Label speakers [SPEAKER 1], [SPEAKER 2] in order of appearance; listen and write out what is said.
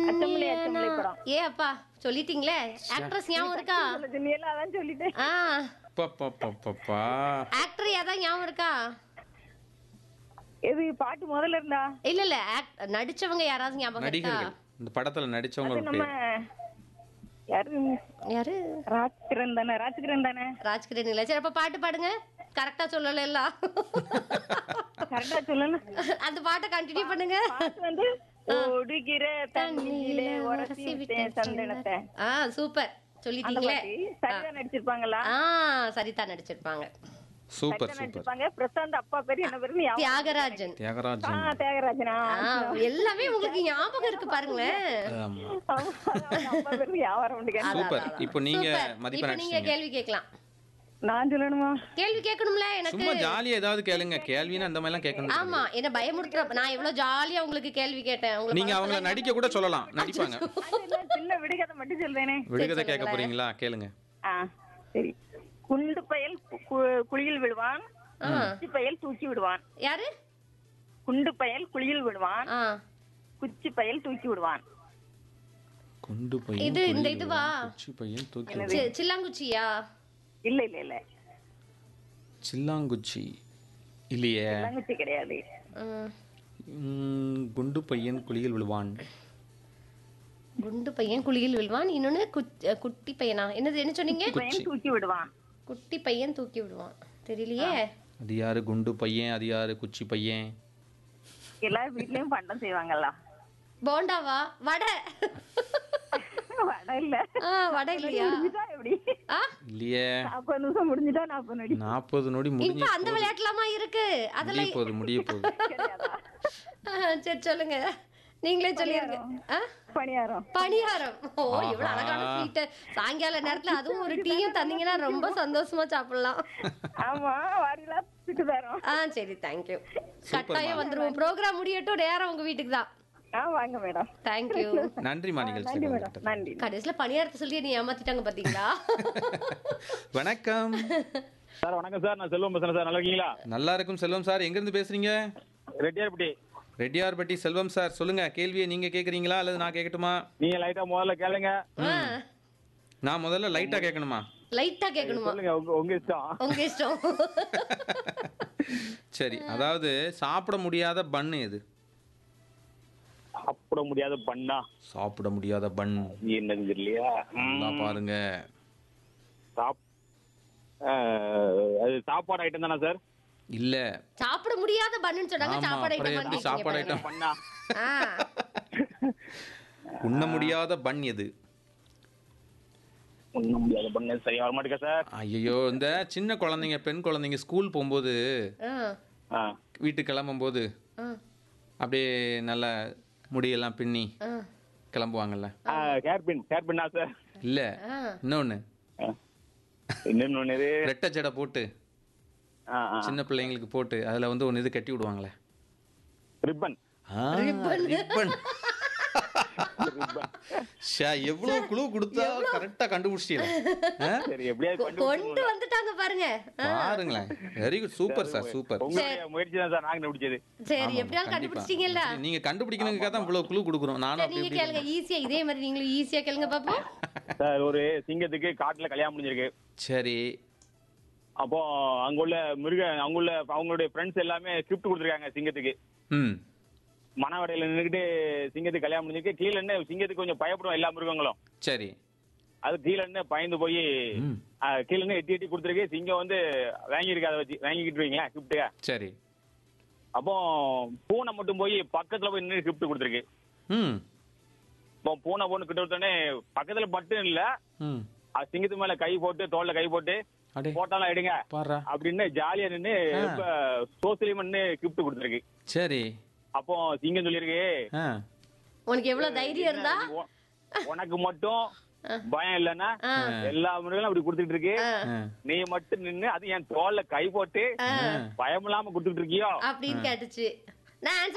[SPEAKER 1] அச்சமில்லை, அச்சமில்லை படம்.
[SPEAKER 2] ஏ அப்பா சொல்லிட்டீங்களே ஆக்ட்ரஸ் ஞாபகம் இருக்கா
[SPEAKER 1] சொல்ல சொன்னீங்களா, அதான் சொல்லிட்டேன்
[SPEAKER 2] ஆ
[SPEAKER 3] பப்பப்பப்பப்பா.
[SPEAKER 2] ஆக்டர் ஏதாவது ஞாபகம் இருக்கா
[SPEAKER 1] எது பாட்டு முதல்ல இருந்தா
[SPEAKER 2] இல்ல இல்ல act- நடிச்சவங்க யாராவது ஞாபகம் இருக்கா
[SPEAKER 3] நடிகர்கள் இந்த படத்துல
[SPEAKER 1] அது
[SPEAKER 3] நடிச்சவங்க
[SPEAKER 1] நம்ம
[SPEAKER 3] பேர்
[SPEAKER 1] யாரு
[SPEAKER 2] யாரு
[SPEAKER 1] ராஜ்கிரண் தானே ராஜ்கிரண் தானே
[SPEAKER 2] ராஜ்கிரண் இல்ல சரி அப்ப பாட்டு பாடுங்க கரெக்டா சொல்லல எல்லாம்
[SPEAKER 1] கரெக்டா சொல்லணும்
[SPEAKER 2] அந்த பாட்டை கண்டினியூ பண்ணுங்க
[SPEAKER 1] பாட்டு வந்து ஓடுகிற தண்ணியிலே உரசி விட்டேன் சந்தனத்தை
[SPEAKER 2] ஆ சூப்பர்
[SPEAKER 1] அந்த
[SPEAKER 2] சொல்லிட்டீங்களே
[SPEAKER 1] பாட்டு சரிதான் நடிச்சிருப்பாங்களா
[SPEAKER 2] ஆ சரிதான் நடிச்சிருப்பாங்க
[SPEAKER 3] சூப்பர்
[SPEAKER 1] சரிதான்
[SPEAKER 3] சூப்பர்
[SPEAKER 1] நடிச்சிருப்பாங்க பிரசாந்த் அப்பா பேரு என்ன பேரு ஞாபகம்
[SPEAKER 2] தியாகராஜன்
[SPEAKER 1] ஆ,
[SPEAKER 3] தியாகராஜன்
[SPEAKER 1] தியாகராஜனா
[SPEAKER 2] ஆ, எல்லாமே உங்களுக்கு ஞாபகம் இருக்கு பாருங்களேன்
[SPEAKER 3] ஆமா.
[SPEAKER 1] ஆமா, அவங்க அப்பா பேரு ஞாபகம் உண்டுங்க.
[SPEAKER 3] சூப்பர் இப்போ நீங்க
[SPEAKER 2] சூப்பர்.
[SPEAKER 3] மதிப்பெண்
[SPEAKER 2] இப்ப நீங்க
[SPEAKER 3] அடிச்சீங்க
[SPEAKER 2] கேள்வி கேட்கலாம்
[SPEAKER 1] நான் சொல்லணுமா
[SPEAKER 2] கேள்வி கேட்கணும்ல எனக்கு
[SPEAKER 3] சும்மா ஜாலியா ஏதாவது கேளுங்க கேள்வின்னு அந்த மாதிரி எல்லாம் கேட்கணும்
[SPEAKER 2] ஆமா என்ன பயமுறுத்துற நான் எவ்வளவு ஜாலியா உங்களுக்கு கேள்வி கேட்டேன் உங்களை
[SPEAKER 3] நீங்க அவங்கள
[SPEAKER 2] பார்த்து
[SPEAKER 3] நடிக்க கூட சொல்லலாம் நடிப்பாங்க
[SPEAKER 1] அது இல்ல, சின்ன விடுகதை மட்டும் சொல்றேனே
[SPEAKER 3] விடுகதை கேட்க போறீங்களா கேளுங்க
[SPEAKER 1] ஆ சரி குண்டு பயல் கு- கு- குழியில் விடுவான்
[SPEAKER 2] ஆ.
[SPEAKER 1] குச்சி பயல் தூக்கி விடுவான்
[SPEAKER 2] யாரு
[SPEAKER 1] குண்டு பயல் குழியில் விடுவான்
[SPEAKER 2] ஆ
[SPEAKER 1] குச்சி பயல் தூக்கி விடுவான்
[SPEAKER 3] குண்டு பையன்
[SPEAKER 2] இது இந்த
[SPEAKER 3] குழியில்
[SPEAKER 2] இதுவா?
[SPEAKER 3] குச்சி பையன் தூக்கி
[SPEAKER 2] சி- சில்லாங்குச்சியா
[SPEAKER 1] இல்ல இல்ல இல்ல
[SPEAKER 3] சில்லாங்குச்சி இல்லையே
[SPEAKER 1] தங்கச்சி கிடையாது
[SPEAKER 2] ம்.
[SPEAKER 3] ம், குண்டு பையன் குழியில் விழுவான்
[SPEAKER 2] குண்டு பையன் குழியில் விழுவான் இன்னொன்னு குச்- அஹ், குட்டி பையனா என்னது என்ன சொன்னீங்க
[SPEAKER 1] பையன் தூக்கி விடுவான்
[SPEAKER 2] குட்டி பையன் தூக்கி விடுவான் தெரியலையே
[SPEAKER 3] அது யாரு குண்டு பையன் அது யாரு குச்சி பையன்
[SPEAKER 1] எல்லாரும் வீட்லயும் பண்டம் செய்வாங்கல்ல
[SPEAKER 2] போண்டாவா வடை
[SPEAKER 1] வடை இல்ல
[SPEAKER 2] ஆ வடை இல்லையா
[SPEAKER 1] முடிஞ்சுட்டா எப்படி
[SPEAKER 2] ஆ
[SPEAKER 3] இல்லையே
[SPEAKER 1] நாற்பது நிமிஷம் முடிஞ்சுட்டா நாற்பது நடி
[SPEAKER 3] நாற்பது நொடி முடிஞ்சு
[SPEAKER 2] இப்ப அந்த விளையாட்டுலாமா இருக்கு
[SPEAKER 3] முடிய
[SPEAKER 2] அதெல்லாம்
[SPEAKER 3] போகுது முடிய போகுது
[SPEAKER 1] கிடையாதா
[SPEAKER 2] ஆ, சரி சொல்லுங்க நீங்களே சொல்லிருங்க ஆ?
[SPEAKER 1] பணியாரம்
[SPEAKER 2] பணியாரம் ஓ இவ்வளவு அழகான ஸ்வீட் சாயங்கால நேரத்துல அதுவும் ஒரு டீயும் தந்தீங்கன்னா ரொம்ப சந்தோஷமா சாப்பிடலாம்
[SPEAKER 1] ஆமா வாரிலா சுட்டு தரோம்
[SPEAKER 2] ஆ சரி தேங்க்யூ கட்டாயம் வந்துருவோம் ப்ரோக்ராம் முடியட்டும் நேரம் உங்க வீட்டுக்கு தான்
[SPEAKER 1] ஆ வாங்க மேடம்
[SPEAKER 2] தேங்க்யூ
[SPEAKER 3] நன்றிமா
[SPEAKER 1] நன்றி
[SPEAKER 3] நிகழ்ச்சி
[SPEAKER 1] மேடம் நன்றி
[SPEAKER 2] கடைசியில பணியாரத்தை சொல்லி நீ ஏமாத்திட்டாங்க பாத்தீங்களா
[SPEAKER 3] வணக்கம்
[SPEAKER 4] சார் வணக்கம் சார் நான் செல்வம் பேசுறேன் சார் நல்லா இருக்கீங்களா
[SPEAKER 3] நல்லா இருக்கும் செல்வம் சார் எங்க இருந்து பேசுறீங்க
[SPEAKER 4] ரெட்டியார்பட்டி
[SPEAKER 3] ரெட்டியார்பட்டி செல்வம் சார் சொல்லுங்க கேள்வியை நீங்க கேக்குறீங்களா அல்லது நான் கேட்கட்டுமா
[SPEAKER 4] நீங்க லைட்டா முதல்ல கேளுங்க
[SPEAKER 3] நான் முதல்ல லைட்டா கேட்கணுமா
[SPEAKER 2] லைட்டா கேட்கணுமா
[SPEAKER 4] சொல்லுங்க உங்க உங்க இஷ்டம்
[SPEAKER 2] உங்க இஷ்டம்
[SPEAKER 3] சரி அதாவது சாப்பிட முடியாத பன் எது
[SPEAKER 4] சாப்பிட முடியாத பண்ணா
[SPEAKER 3] சாப்பிட முடியாத பன்
[SPEAKER 4] என்னது இல்லையா
[SPEAKER 3] நல்லா பாருங்க
[SPEAKER 4] சாப் ஆஹ், அது சாப்பாடு ஐட்டம் தானே சார்
[SPEAKER 3] இல்ல
[SPEAKER 2] சாப்பிட முடியாத பண்ணுன்னு சொன்னாங்க
[SPEAKER 3] ஆமா,
[SPEAKER 2] சாப்பாடு
[SPEAKER 3] அப்புறம்
[SPEAKER 2] ஐட்டம்
[SPEAKER 3] எப்படி சாப்பாடு ஐட்டம்
[SPEAKER 4] பண்ணா
[SPEAKER 2] ஆ
[SPEAKER 3] உண்ண முடியாத பன் எது
[SPEAKER 4] ஒண்ணும் முடியாத பண்ண சரியா வர மாட்டேங்க சார்
[SPEAKER 3] ஐயோ இந்த சின்ன குழந்தைங்க பெண் குழந்தைங்க ஸ்கூல் போகும்போது
[SPEAKER 2] ஆ,
[SPEAKER 4] ஆ.
[SPEAKER 3] வீட்டுக்கு கிளம்பும்போது
[SPEAKER 2] ஆ,
[SPEAKER 3] அப்படியே நல்ல முடியெல்லாம் பின்னி
[SPEAKER 2] ஆ,
[SPEAKER 3] கிளம்புவாங்கல்ல
[SPEAKER 4] ஆ, ஹேர் பின் ஹேர் பின்னா சார்
[SPEAKER 3] இல்ல
[SPEAKER 2] ஆ.
[SPEAKER 3] இன்னொன்னு
[SPEAKER 4] ஆ. இன்னொன்னு ஒண்ணு இது
[SPEAKER 3] ரெட்டை ஜடை போட்டு
[SPEAKER 4] ஆ, ஆ.
[SPEAKER 3] சின்ன பிள்ளைங்களுக்கு போட்டு அதுல வந்து ஒன்று இது கட்டி விடுவாங்களே
[SPEAKER 4] ரிப்பன்
[SPEAKER 3] ஆ, ரிப்பன் ஷா, எவ்வளவு குழு கொடுத்தா கரெக்டா கண்டுபிடிச்சிட்டீங்க ஆ?
[SPEAKER 4] சரி எப்படியாவது
[SPEAKER 2] கொ-
[SPEAKER 4] கண்டுபிடிச்சு
[SPEAKER 2] கொண்டு வந்துட்டாங்க பாருங்க ஆ,
[SPEAKER 3] பாருங்களேன் very good super sir super
[SPEAKER 4] உங்களுடைய முயற்சி தான் சார் நாங்க கண்டுபிடிச்சது
[SPEAKER 2] சரி எப்படியாவது கண்டுபிடிச்சிட்டீங்கல்ல
[SPEAKER 3] நீங்க கண்டுபிடிக்கணுங்காக தான் இவ்வளவு குழு கொடுக்குறோம் நானும்
[SPEAKER 2] சரி,
[SPEAKER 3] அப்படி
[SPEAKER 2] நீங்க
[SPEAKER 3] இப்படி
[SPEAKER 2] கேளுங்க ஈஸியா இதே மாதிரி நீங்களும் ஈஸியா கேளுங்க பாப்போம்
[SPEAKER 4] சார் ஒரு சிங்கத்துக்கு காட்டுல கல்யாணம் முடிஞ்சிருக்கு
[SPEAKER 3] சரி
[SPEAKER 4] அப்போ அங்குள்ள மிருக அங்குள்ள அவங்களுடைய ஃப்ரெண்ட்ஸ் எல்லாமே கிஃப்ட் கொடுத்துருக்காங்க சிங்கத்துக்கு
[SPEAKER 3] ம்
[SPEAKER 4] மணவடையில நின்றுக்கிட்டு சிங்கத்துக்கு கல்யாணம் முடிஞ்சிருக்கு கீழே நின்னு சிங்கத்துக்கு கொஞ்சம் பயப்படும் எல்லா மிருகங்களும்
[SPEAKER 3] சரி
[SPEAKER 4] அது கீழே நின்னு பயந்து போய்
[SPEAKER 3] ம்.
[SPEAKER 4] கீழே நின்னு எட்டி எட்டி கொடுத்துருக்கு சிங்கம் வந்து வாங்கியிருக்கு அதை வச்சு வாங்கிக்கிட்டு இருக்கீங்களா கிஃப்ட்டுக
[SPEAKER 3] சரி
[SPEAKER 4] அப்போ பூனை மட்டும் போய் பக்கத்துல போய் நின்று கிஃப்ட் கொடுத்துருக்கு
[SPEAKER 3] ம்
[SPEAKER 4] இப்போ பூனை பொண்ணு கிட்ட கொடுத்தோடனே பக்கத்துல மட்டும் இல்ல
[SPEAKER 3] ம்
[SPEAKER 4] அது சிங்கத்து மேல கை போட்டு தோல்ல கை போட்டு
[SPEAKER 3] அடே
[SPEAKER 4] போட்டோலாம் எடுங்க
[SPEAKER 3] பாடுறா
[SPEAKER 4] அப்படின்னு ஜாலியா நின்னு
[SPEAKER 3] ஆ.
[SPEAKER 4] ரொம்ப சோசியலிமன்னு கிஃப்ட் கொடுத்துருக்கு
[SPEAKER 3] சரி
[SPEAKER 4] அப்போ சிங்கம் சொல்லியிருக்கு
[SPEAKER 3] ஆ
[SPEAKER 2] உனக்கு எவ்வளவு தைரியம் இருந்தா
[SPEAKER 4] உ- உனக்கு மட்டும் பயம் இல்லைன்னா
[SPEAKER 2] ஆ.
[SPEAKER 4] எல்லா மிருகங்களும் அப்படி கொடுத்துட்டு இருக்கு
[SPEAKER 2] ஆ,
[SPEAKER 3] ஆ.
[SPEAKER 4] நீ மட்டும் நின்னு அது என் தோல்ல கை போட்டு பயம் இல்லாம கொடுத்துட்டு இருக்கியோ
[SPEAKER 2] அப்படின்னு கேட்டுச்சு நான் answer